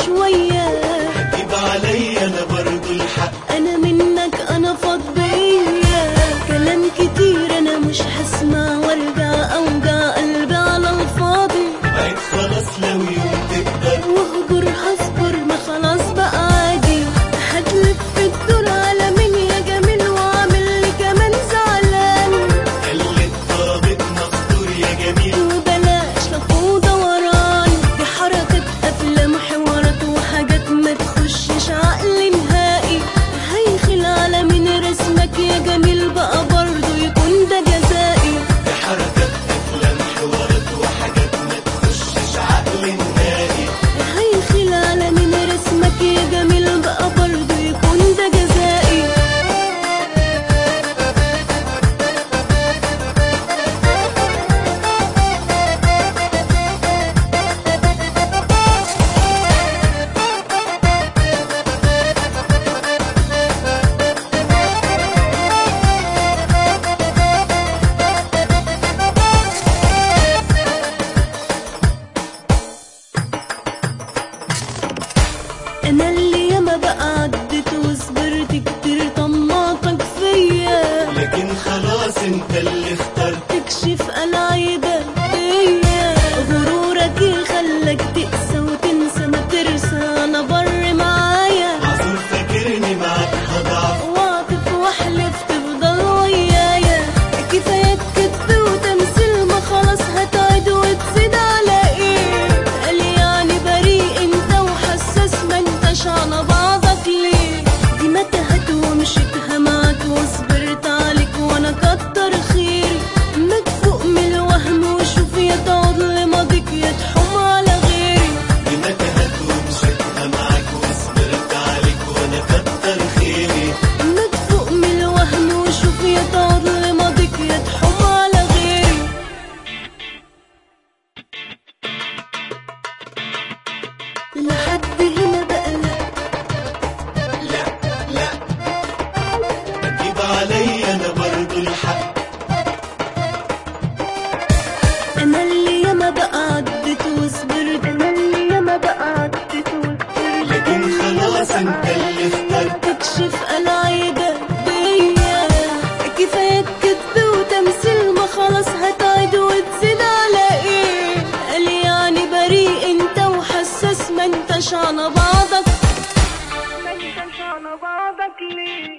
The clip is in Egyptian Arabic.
شوية هتجيب عليا انا برضو الحق انا منك انا فاض بيا كلام كتير انا مش هسمع وارجع اوجع قلبي على الفاضي بقيت خلاص لو يوم تقدر واهجر هصبر ما خلاص بقى عادي هتلف الدور على مين يا جميل وعامل لي كمان زعلان قلت طابت مخطور يا جميل وبلاش لف ودوران دي حركة أفلام حوارات وحاجات ما تخشش عقلي نهائي هيخل على من رسمك يا جميل بقى برضه يكون ده جزائي دي حركات افلام حوارات وحاجات ما تخشش عقل نهائي هيخل على من رسمك يا جميل بقى برضه يكون ده جزائي انا اللي ياما بقى عدت وصبرت كتير طماطك فيا لكن خلاص انت اللي اخترت تكشف العيبة فيا غرورك يخلك تقسى وتنسى ما ترسى انا بر معايا معذور فاكرني معاك هضعف واقف واحلف تفضل ويايا كفاية كذب وتمثيل ما خلاص هتعد وتزيد على ايه قال يعني بريء انت وحساس ما انتش على بعضك ليه دي متهت ومشيتها معاك وصبرت عليك وانا كتر خيري ما تفوق من الوهم وشوف يا تعود لماضيك يا تحوم على غيري بنتهت ومشيتها معاك وصبرت عليك وانا كتر خيري ما تفوق من الوهم وشوف يا تعود لماضيك يا تحوم على غيري لحد هنا بقى لا لا لا هتجيب عليا انا برضو الحق انا اللي ياما بقى عدت وصبرت انا اللي ياما بقى عدت وصبرت لكن خلاص انت اللي اخترت تكشف العيبة بيا كفاية كذب وتمثيل ما خلاص هتعد وتزيد على ايه قال يعني بريء انت وحساس ما انتش على بعضك ما انتش على بعضك ليه